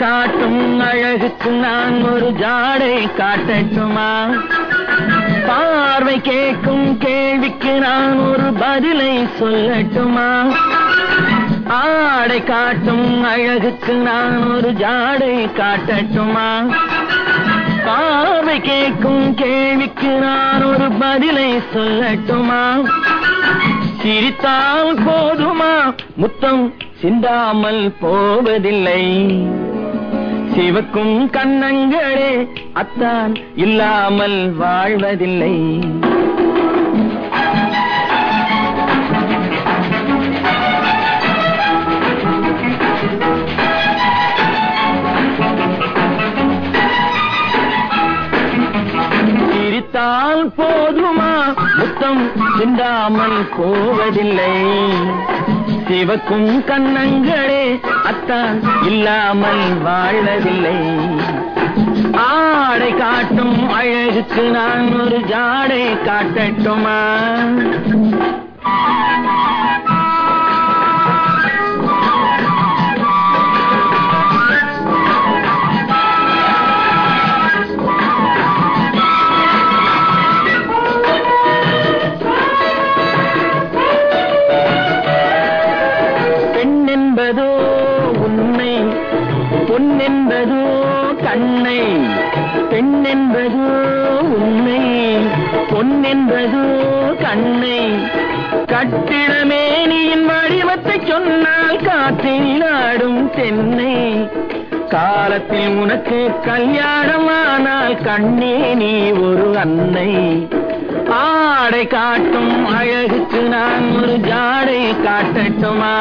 காட்டும் அழகுக்கு நான் ஒரு ஜாடை காட்டட்டுமா பார்வை கேட்கும் கேள்விக்கு நான் ஒரு பதிலை சொல்லட்டுமா ஆடை காட்டும் அழகுக்கு நான் ஒரு ஜாடை காட்டட்டுமா பார்வை கேட்கும் கேள்விக்கு நான் ஒரு பதிலை சொல்லட்டுமா சிரித்தால் போதுமா முத்தம் சிந்தாமல் போவதில்லை சிவக்கும் கண்ணங்களே அத்தான் இல்லாமல் வாழ்வதில்லை சிரித்தால் போதுமா முத்தம் சிந்தாமல் போவதில்லை சிவக்கும் கண்ணங்களே அத்தான் இல்லாமல் வாழ்வதில்லை ஆடை காட்டும் அழகுக்கு நான் ஒரு ஜாடை காட்டட்டுமா பெண் என்பதோ உண்மை பொன் என்பதோ கண்ணை பெண் என்பதோ உண்மை பொன் என்பதோ கண்ணை கட்டிடமேனியின் வடிவத்தை சொன்னால் காற்றில் ஆடும் தென்னை காலத்தில் உனக்கு கல்யாணமானால் கண்ணே நீ ஒரு அன்னை ஆடை காட்டும் அழகுக்கு நான் ஒரு ஜாடை காட்டட்டுமா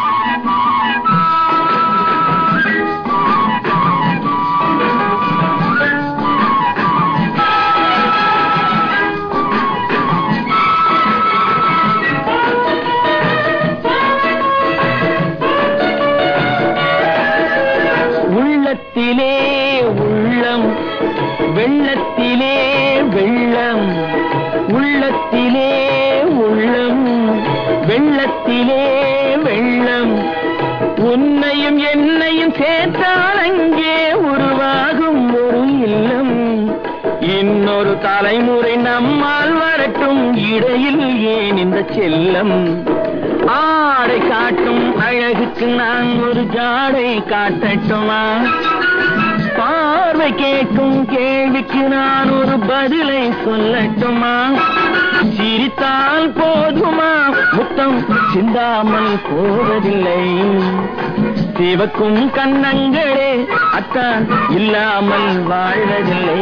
உள்ளத்திலே உள்ளம் வெள்ளத்திலே வெள்ளம் உள்ளத்திலே உள்ளம் வெள்ளத்திலே வெள்ளம் உன்னையும் என்னையும் சேர்த்தால் அங்கே உருவாகும் ஒரு இல்லம் இன்னொரு தலைமுறை நம்மால் வரட்டும் இடையில் ஏன் இந்த செல்லம் ஆடை காட்டும் அழகுக்கு நான் ஒரு ஜாடை காட்டட்டுமா பார்வை கேட்கும் கேள்விக்கு நான் ஒரு பதிலை சொல்லட்டுமா சிரித்தால் போதுமா முத்தம் சிந்தாமல் போவதில்லை சிவக்கும் கண்ணங்களே அத்தான் இல்லாமல் வாழ்வதில்லை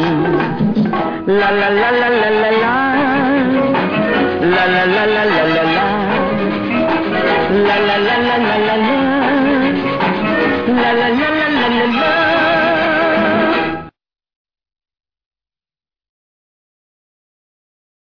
லலலலலலலா. லலலலலலலா. லலலலலலலா. லலலலலலலா.